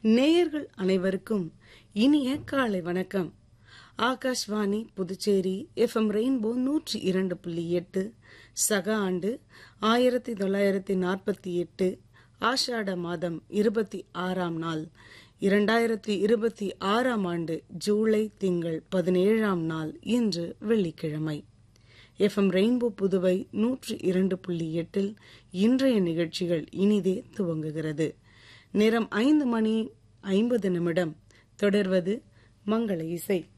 நேயர்கள் அனைவருக்கும் இனிய காலை வணக்கம் ஆகாஷ்வாணி புதுச்சேரி எஃப்எம் ரெயின்போ நூற்றி இரண்டு புள்ளி எட்டு சக ஆண்டு ஆயிரத்தி தொள்ளாயிரத்தி நாற்பத்தி எட்டு ஆஷாட மாதம் இருபத்தி ஆறாம் நாள் இரண்டாயிரத்தி இருபத்தி ஆறாம் ஆண்டு ஜூலை திங்கள் பதினேழாம் நாள் இன்று வெள்ளிக்கிழமை எஃப்எம் ரெயின்போ புதுவை நூற்றி இரண்டு புள்ளி எட்டில் இன்றைய நிகழ்ச்சிகள் இனிதே துவங்குகிறது நேரம் ஐந்து மணி ஐம்பது நிமிடம் தொடர்வது மங்கள இசை